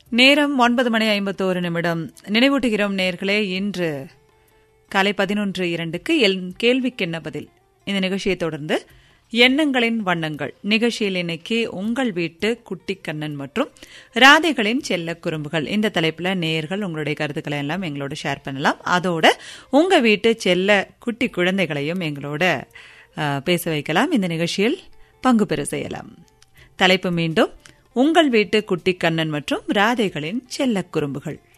நேரம் ஒன்பது மணி ஐம்பத்தோரு நிமிடம் நினைவூட்டுகிறோம் நேர்களே இன்று காலை பதினொன்று இரண்டுக்கு எல் கேள்விக்கென்ன பதில் இந்த நிகழ்ச்சியை தொடர்ந்து எண்ணங்களின் வண்ணங்கள் நிகழ்ச்சியில் இன்னைக்கு உங்கள் வீட்டு குட்டிக்கண்ணன் மற்றும் ராதைகளின் செல்ல குறும்புகள் இந்த தலைப்புல நேயர்கள் உங்களுடைய கருத்துக்களை எல்லாம் எங்களோட ஷேர் பண்ணலாம் அதோட உங்க வீட்டு செல்ல குட்டி குழந்தைகளையும் எங்களோட அஹ், பேச வைக்கலாம் இந்த நிகழ்ச்சியில் பங்கு பெற செய்யலாம் தலைப்பு மீண்டும் உங்கள் வீட்டு குட்டிக்கண்ணன் மற்றும் ராதைகளின் செல்ல குறும்புகள்